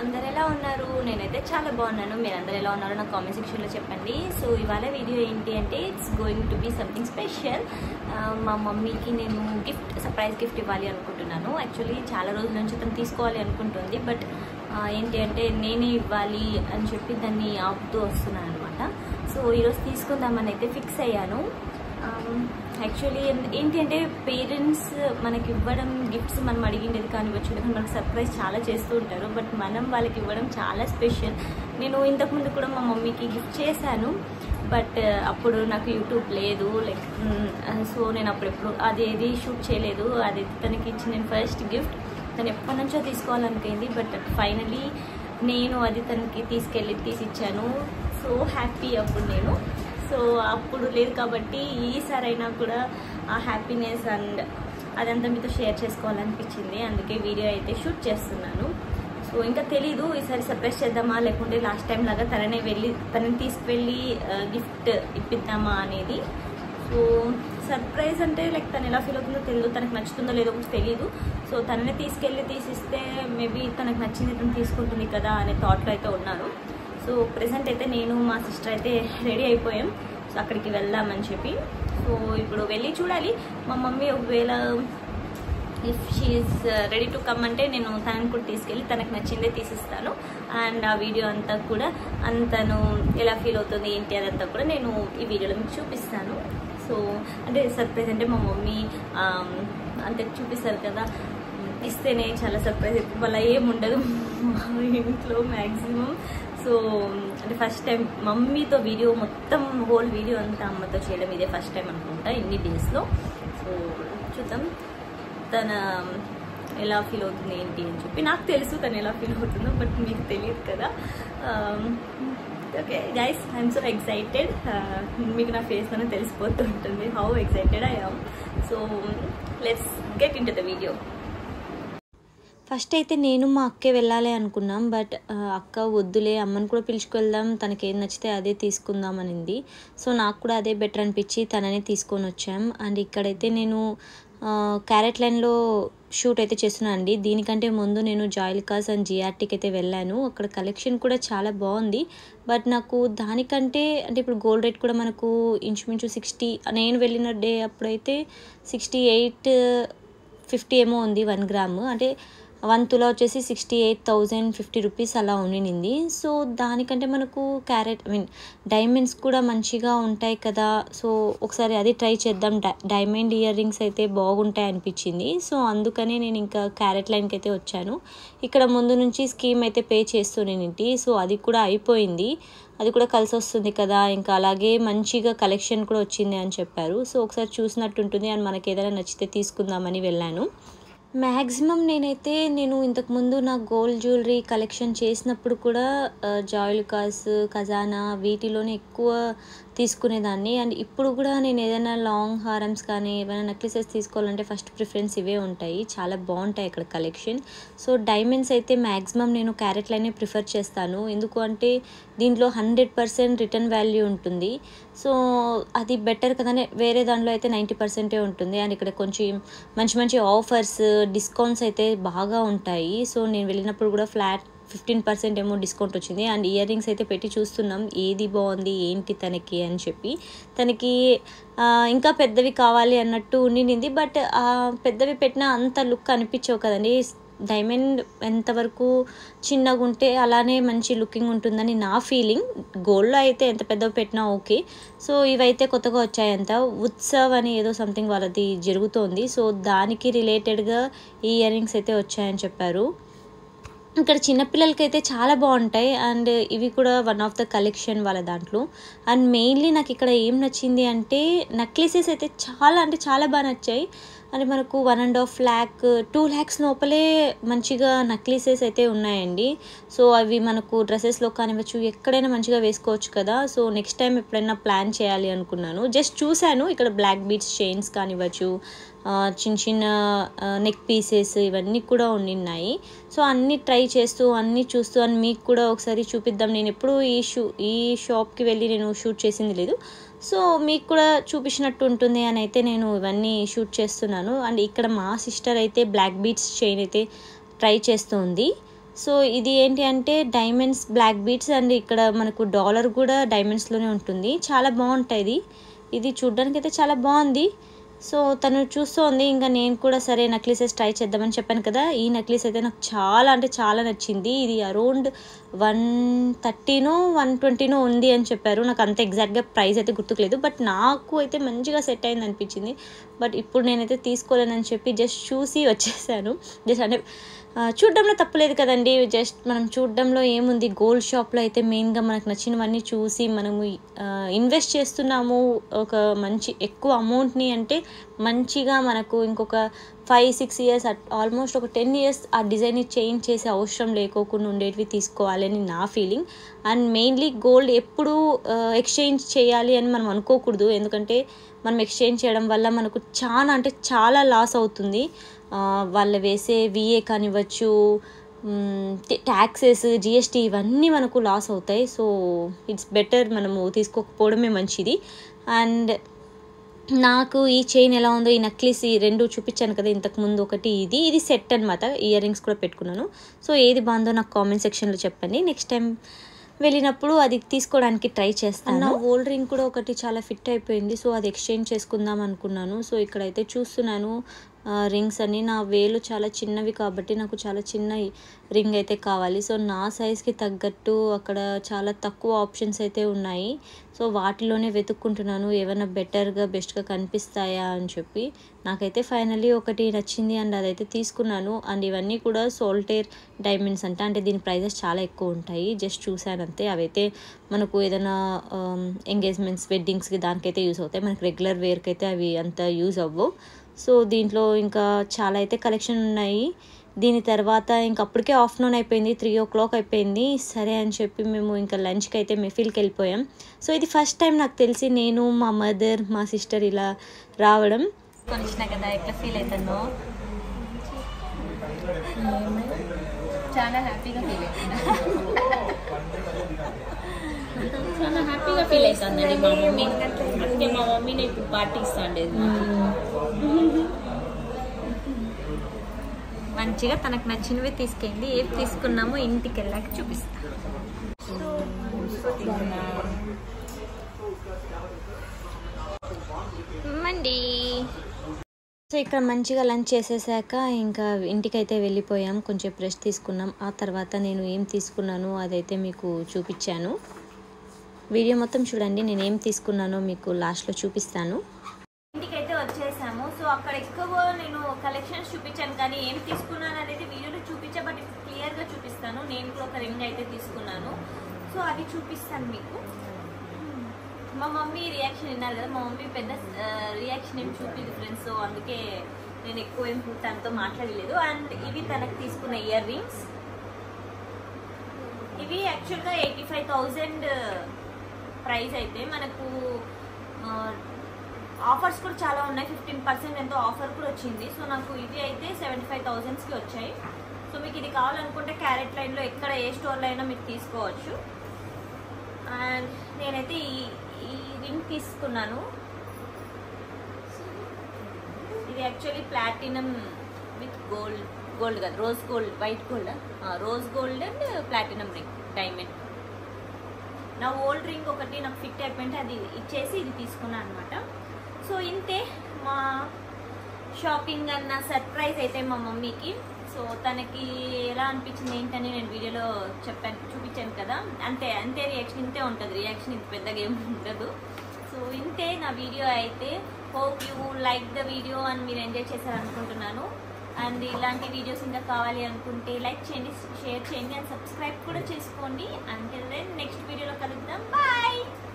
అందరు ఎలా ఉన్నారు నేనైతే చాలా బాగున్నాను మీరు అందరు ఎలా ఉన్నారో నాకు కామెంట్ సెక్షన్లో చెప్పండి సో ఇవాళ వీడియో ఏంటి అంటే it's going to be something special మా మమ్మీకి నేను గిఫ్ట్ సర్ప్రైజ్ గిఫ్ట్ ఇవ్వాలి అనుకుంటున్నాను యాక్చువల్లీ చాలా రోజుల నుంచి తను తీసుకోవాలి అనుకుంటుంది బట్ ఏంటి అంటే నేనే ఇవ్వాలి అని చెప్పి దాన్ని ఆపుతూ వస్తున్నాను అనమాట సో ఈరోజు తీసుకుందామని అయితే ఫిక్స్ అయ్యాను యాక్చువల్లీ ఏంటి అంటే పేరెంట్స్ మనకి ఇవ్వడం గిఫ్ట్స్ మనం అడిగిండేది కానివచ్చు లేకపోతే మనకు సర్ప్రైజ్ చాలా చేస్తూ ఉంటారు బట్ మనం వాళ్ళకి ఇవ్వడం చాలా స్పెషల్ నేను ఇంతకుముందు కూడా మా మమ్మీకి గిఫ్ట్ చేశాను బట్ అప్పుడు నాకు యూట్యూబ్ లేదు లైక్ సో నేను అప్పుడు ఎప్పుడు అది ఏది షూట్ చేయలేదు అది తనకి ఇచ్చిన నేను ఫస్ట్ గిఫ్ట్ తను ఎప్పటి నుంచో తీసుకోవాలనుకుంది బట్ ఫైనలీ నేను అది తనకి తీసుకెళ్ళి తీసిచ్చాను సో హ్యాపీ అప్పుడు నేను సో అప్పుడు లేదు కాబట్టి ఈసారైనా కూడా ఆ హ్యాపీనెస్ అండ్ అదంతా మీతో షేర్ చేసుకోవాలనిపించింది అందుకే వీడియో అయితే షూట్ చేస్తున్నాను సో ఇంకా తెలీదు ఈసారి సర్ప్రైజ్ చేద్దామా లేకుంటే లాస్ట్ టైం లాగా తననే వెళ్ళి తనని తీసుకువెళ్ళి గిఫ్ట్ ఇప్పిద్దామా అనేది సో సర్ప్రైజ్ అంటే లైక్ తను ఎలా ఫీల్ అవుతుందో తెలియదు తనకు నచ్చుతుందో లేదో కూడా తెలియదు సో తననే తీసుకెళ్ళి తీసిస్తే మేబీ తనకు నచ్చింది తను తీసుకుంటుంది కదా అనే థాట్లో అయితే ఉన్నాను సో ప్రెసెంట్ అయితే నేను మా సిస్టర్ అయితే రెడీ అయిపోయాం సో అక్కడికి వెళ్దామని చెప్పి సో ఇప్పుడు వెళ్ళి చూడాలి మా మమ్మీ ఒకవేళ if she's ready to come అంటే నేను తనని కూడా తీసుకెళ్ళి తనకు నచ్చిందే తీసిస్తాను అండ్ ఆ వీడియో అంతా కూడా అంతను ఎలా ఫీల్ అవుతుంది ఏంటి అదంతా కూడా నేను ఈ వీడియోలో మీకు చూపిస్తాను సో అంటే సర్ప్రైజ్ అంటే మా మమ్మీ అంతే చూపిస్తారు కదా ఇస్తేనే చాలా సర్ప్రైజ్ వాళ్ళ ఏముండదు మా ఇంట్లో మ్యాక్సిమం సో అంటే ఫస్ట్ టైం మమ్మీతో వీడియో మొత్తం హోల్ వీడియో అంతా అమ్మతో చేయడం ఇదే ఫస్ట్ టైం అనుకుంటా ఇన్ని డేస్లో సో చూద్దాం తన ఎలా ఫీల్ అవుతుంది ఏంటి అని చెప్పి నాకు తెలుసు తను ఎలా ఫీల్ అవుతుందో బట్ మీకు తెలియదు కదా okay guys I'm so excited మీకు నా ఫేస్లోనే తెలిసిపోతూ ఉంటుంది how excited I am so let's get into the video first అయితే నేను మా అక్కే వెళ్ళాలి అనుకున్నాం బట్ అక్క వద్దులే అమ్మని కూడా పిలుచుకెళ్దాం తనకి ఏం నచ్చితే అదే తీసుకుందాం అనింది సో నాకు కూడా అదే బెటర్ అనిపించి తననే తీసుకొని వచ్చాం అండ్ ఇక్కడైతే నేను క్యారెట్ లైన్లో షూట్ అయితే చేస్తున్నాను అండి దీనికంటే ముందు నేను జాయిల్కాస్ అండ్ జిఆర్టీకి అయితే వెళ్ళాను అక్కడ కలెక్షన్ కూడా చాలా బాగుంది బట్ నాకు దానికంటే అంటే ఇప్పుడు గోల్డ్ రేట్ కూడా మనకు ఇంచుమించు సిక్స్టీ నేను వెళ్ళిన డే అప్పుడైతే సిక్స్టీ ఎయిట్ ఫిఫ్టీ ఏమో ఉంది వన్ గ్రామ్ అంటే వన్ తులా వచ్చేసి sixty eight thousand fifty rupees అలా ఉండింది సో దానికంటే మనకు క్యారెట్ ఐ మీన్ డైమండ్స్ కూడా మంచిగా ఉంటాయి కదా సో ఒకసారి అది ట్రై చేద్దాం డైమండ్ ఇయర్ రింగ్స్ అయితే బాగుంటాయి అనిపించింది సో అందుకనే నేను ఇంకా క్యారెట్ లైన్కి అయితే వచ్చాను ఇక్కడ ముందు నుంచి స్కీమ్ అయితే పే చేస్తున్నానండి సో అది కూడా అయిపోయింది అది కూడా కలిసి వస్తుంది కదా ఇంకా అలాగే మంచిగా కలెక్షన్ కూడా వచ్చింది అని చెప్పారు సో ఒకసారి చూసినట్టుంటుంది అండ్ మనకి ఏదైనా నచ్చితే తీసుకుందామని వెళ్ళాను మ్యాక్సిమం నేనైతే నేను ఇంతకుముందు నా గోల్డ్ జ్యువెలరీ కలెక్షన్ చేసినప్పుడు కూడా జాయిల్కాస్ ఖజానా వీటిలోనే ఎక్కువ తీసుకునేదాన్ని అండ్ ఇప్పుడు కూడా నేను ఏదైనా లాంగ్ హారమ్స్ కానీ ఏమైనా నెక్లెసెస్ తీసుకోవాలంటే ఫస్ట్ ప్రిఫరెన్స్ ఇవే ఉంటాయి చాలా బాగుంటాయి ఇక్కడ కలెక్షన్ సో డైమండ్స్ అయితే మ్యాక్సిమం నేను క్యారెట్ లైనే ప్రిఫర్ చేస్తాను ఎందుకు అంటే దీంట్లో హండ్రెడ్ పర్సెంట్ రిటర్న్ వాల్యూ ఉంటుంది సో అది బెటర్ కదనే వేరే దాంట్లో అయితే నైంటీ పర్సెంటే ఉంటుంది అండ్ ఇక్కడ కొంచెం మంచి మంచి ఆఫర్స్ డిస్కౌంట్స్ అయితే బాగా ఉంటాయి సో నేను వెళ్ళినప్పుడు కూడా ఫ్లాట్ ఫిఫ్టీన్ పర్సెంట్ ఏమో డిస్కౌంట్ వచ్చింది అండ్ ఇయర్ రింగ్స్ అయితే పెట్టి చూస్తున్నాం ఏది బాగుంది ఏంటి తనకి అని చెప్పి తనకి ఇంకా పెద్దవి కావాలి అన్నట్టు ఉండింది బట్ పెద్దవి పెట్టినా అంత లుక్ అనిపించవు కదండి డైమండ్ ఎంతవరకు చిన్నగా ఉంటే అలానే మంచి లుకింగ్ ఉంటుందని నా ఫీలింగ్ గోల్డ్లో అయితే ఎంత పెద్దవి పెట్టినా ఓకే సో ఇవైతే కొత్తగా వచ్చాయంత ఉత్సవ్ అని ఏదో సంథింగ్ వాళ్ళది జరుగుతోంది సో దానికి రిలేటెడ్గా ఈ ఇయర్ రింగ్స్ అయితే వచ్చాయని చెప్పారు ఇక్కడ చిన్నపిల్లలకి అయితే చాలా బాగుంటాయి అండ్ ఇవి కూడా వన్ ఆఫ్ ద కలెక్షన్ వాళ్ళ దాంట్లో అండ్ మెయిన్లీ నాకు ఇక్కడ ఏం నచ్చింది అంటే నెక్లెసెస్ అయితే చాలా అంటే చాలా బాగా నచ్చాయి అంటే మనకు one and half lakh two lakhs లోపలే మంచిగా నెక్లెసెస్ అయితే ఉన్నాయండి సో అవి మనకు డ్రెస్సెస్లో కానివ్వచ్చు ఎక్కడైనా మంచిగా వేసుకోవచ్చు కదా సో నెక్స్ట్ టైం ఎప్పుడైనా ప్లాన్ చేయాలి అనుకున్నాను జస్ట్ చూశాను ఇక్కడ బ్లాక్ బీట్స్ చైన్స్ కానివ్వచ్చు చిన్న చిన్న నెక్ పీసెస్ ఇవన్నీ కూడా ఉండిన్నాయి సో అన్నీ ట్రై చేస్తూ అన్నీ చూస్తూ అని మీకు కూడా ఒకసారి చూపిద్దాం నేను ఎప్పుడు ఈ షూ ఈ షాప్కి వెళ్ళి నేను షూట్ చేసింది లేదు సో మీకు కూడా చూపించినట్టు ఉంటుంది అని అయితే నేను ఇవన్నీ షూట్ చేస్తున్నాను అండ్ ఇక్కడ మా సిస్టర్ అయితే బ్లాక్ బీట్స్ చైన్ అయితే ట్రై చేస్తుంది సో ఇది ఏంటి అంటే డైమండ్స్ బ్లాక్ బీట్స్ అండ్ ఇక్కడ మనకు డాలర్ కూడా డైమండ్స్లోనే ఉంటుంది చాలా బాగుంటుంది ఇది చూడ్డానికి అయితే చాలా బాగుంది సో తను చూస్తోంది ఇంకా నేను కూడా సరే నక్లీసెస్ ట్రై చేద్దామని చెప్పాను కదా ఈ నక్లీస్ అయితే నాకు చాలా అంటే చాలా నచ్చింది ఇది అరౌండ్ వన్ థర్టీనో వన్ ట్వంటీనో ఉంది అని చెప్పారు నాకు అంత ఎగ్జాక్ట్గా ప్రైస్ అయితే గుర్తుకులేదు బట్ నాకు అయితే మంచిగా సెట్ అయింది అనిపించింది బట్ ఇప్పుడు నేనైతే తీసుకోలేనని చెప్పి జస్ట్ చూసి వచ్చేసాను జస్ట్ అంటే ఆ, చూడ్డంలో తప్పలేదు కదండి జస్ట్ మనం చూడ్డంలో ఏముంది గోల్డ్ షాప్లో అయితే మెయిన్గా మనకు నచ్చినవన్నీ చూసి మనము ఆ, ఇన్వెస్ట్ చేస్తున్నాము ఒక మంచి ఎక్కువ అమౌంట్ని అంటే మంచిగా మనకు ఇంకొక ఫైవ్ సిక్స్ ఇయర్స్ ఆల్మోస్ట్ ఒక టెన్ ఇయర్స్ ఆ డిజైన్ని చేంజ్ చేసే అవసరం లేకోకుండా ఉండేటివి తీసుకోవాలని నా ఫీలింగ్ అండ్ మెయిన్లీ గోల్డ్ ఎప్పుడు ఎక్స్చేంజ్ చేయాలి అని మనం అనుకోకూడదు ఎందుకంటే మనం ఎక్స్చేంజ్ చేయడం వల్ల మనకు చాలా అంటే చాలా లాస్ అవుతుంది ఆ, వాళ్ళు వేసే విఏ కానివ్వచ్చు ట్యాక్సెస్ జిఎస్టీ ఇవన్నీ మనకు లాస్ అవుతాయి సో ఇట్స్ బెటర్ మనము తీసుకోకపోవడమే మంచిది అండ్ నాకు ఈ చైన్ ఎలా ఉందో ఈ నక్లీస్ ఈ రెండు చూపించాను కదా ఇంతకు ముందు ఒకటి ఇది ఇది సెట్ అనమాట ఇయర్ రింగ్స్ కూడా పెట్టుకున్నాను సో ఏది బాగుందో నాకు కామెంట్ సెక్షన్లో చెప్పండి నెక్స్ట్ టైం వెళ్ళినప్పుడు అది తీసుకోవడానికి ట్రై చేస్తాను నా ఓల్డ్ రింగ్ కూడా ఒకటి చాలా ఫిట్ అయిపోయింది సో అది ఎక్స్చేంజ్ చేసుకుందాం అనుకున్నాను సో ఇక్కడైతే చూస్తున్నాను రింగ్స్ అన్ని నా వేలు చాలా చిన్నవి కాబట్టి నాకు చాలా చిన్న రింగ్ అయితే కావాలి సో నా సైజ్కి తగ్గట్టు అక్కడ చాలా తక్కువ ఆప్షన్స్ అయితే ఉన్నాయి సో వాటిలోనే వెతుక్కుంటున్నాను ఏమైనా బెటర్గా బెస్ట్గా కనిపిస్తాయా అని చెప్పి నాకైతే ఫైనల్లీ ఒకటి నచ్చింది అండ్ అదైతే తీసుకున్నాను అండ్ ఇవన్నీ కూడా సోల్టేర్ డైమండ్స్ అంట అంటే దీని ప్రైజెస్ చాలా ఎక్కువ ఉంటాయి జస్ట్ చూశాను అంతే అవైతే మనకు ఏదైనా ఎంగేజ్మెంట్స్ వెడ్డింగ్స్కి దానికైతే యూస్ అవుతాయి మనకి రెగ్యులర్ వేర్కి అయితే అవి అంత యూజ్ అవ్వవు సో దీంట్లో ఇంకా చాలా అయితే కలెక్షన్ ఉన్నాయి దీని తర్వాత ఇంక అప్పటికే ఆఫ్టర్నూన్ అయిపోయింది త్రీ ఓ క్లాక్ అయిపోయింది సరే అని చెప్పి మేము ఇంకా లంచ్కి అయితే మెఫిల్కి వెళ్ళిపోయాం సో ఇది ఫస్ట్ టైం నాకు తెలిసి నేను మా మదర్ మా సిస్టర్ ఇలా రావడం కొనిచ్చిన కదా ఎట్లా ఫీల్ అవుతాను చాలా హ్యాపీగా ఫీల్ అవుతున్నా చాలా హ్యాపీగా ఫీల్ అవుతుందండి మా మమ్మీ అంటే మా మమ్మీని ఇప్పుడు పార్టీ ఇస్తాండేది మంచిగా తనకు నచ్చినవి తీసుకెళ్ళి ఏవి తీసుకున్నామో ఇంటికి వెళ్ళాక చూపిస్తా మండి సో ఇక్కడ మంచిగా లంచ్ చేసేసాక ఇంకా ఇంటికైతే వెళ్ళిపోయాం కొంచెం బ్రష్ తీసుకున్నాం ఆ తర్వాత నేను ఏం తీసుకున్నాను అదైతే మీకు చూపించాను వీడియో మొత్తం చూడండి నేను ఏం తీసుకున్నానో మీకు లాస్ట్లో చూపిస్తాను ఇంటికైతే వచ్చేసాము సో అక్కడ ఎక్కువ నేను కలెక్షన్స్ చూపించాను కానీ ఏం తీసుకున్నాను అనేది వీడియోలో చూపించా బట్ ఇప్పుడు క్లియర్గా చూపిస్తాను నేను కూడా ఒక రింగ్ అయితే తీసుకున్నాను సో అది చూపిస్తాను మీకు మా మమ్మీ రియాక్షన్ విన్నారు కదా మా మమ్మీ పెద్ద రియాక్షన్ ఏం చూపింది ఫ్రెండ్స్ సో అందుకే నేను ఎక్కువ ఏం తనతో మాట్లాడలేదు అండ్ ఇవి తనకు తీసుకున్న ఇయర్ రింగ్స్ ఇవి యాక్చువల్గా ఎయిటీ ఫైవ్ థౌజండ్ ప్రైస్ అయితే మనకు ఆ, ఆఫర్స్ కూడా చాలా ఉన్నాయి ఫిఫ్టీన్ పర్సెంట్ ఎంతో ఆఫర్ కూడా వచ్చింది సో నాకు ఇవి అయితే సెవెంటీ ఫైవ్ థౌజండ్స్కి వచ్చాయి సో మీకు ఇది కావాలనుకుంటే క్యారెట్ లైన్లో ఎక్కడ ఏ స్టోర్లో అయినా మీరు తీసుకోవచ్చు అండ్ నేనైతే ఈ ఈ రింగ్ తీసుకున్నాను ఇది actually platinum with gold gold కదా rose gold white gold rose gold and platinum ring diamond నా ఓల్డ్ రింగ్ ఒకటి నాకు ఫిట్ అయిపోయింటే అది ఇచ్చేసి ఇది తీసుకున్నాను అనమాట సో ఇంతే మా షాపింగ్ అన్న సర్ప్రైజ్ అయితే మా మమ్మీకి సో తనకి ఎలా అనిపించింది ఏంటని నేను వీడియోలో చెప్పాను చూపించాను కదా అంతే అంతే రియాక్షన్ ఇంతే ఉంటుంది రియాక్షన్ ఇంత పెద్దగా ఏమి ఉండదు సో ఇంతే నా వీడియో అయితే hope you like the video అని మీరు ఎంజాయ్ చేశారనుకుంటున్నాను అండ్ ఇలాంటి వీడియోస్ ఇంకా కావాలి అనుకుంటే లైక్ చేయండి షేర్ చేయండి అండ్ సబ్స్క్రైబ్ కూడా చేసుకోండి అండ్ నెక్స్ట్ వీడియోలో కలుద్దాం బాయ్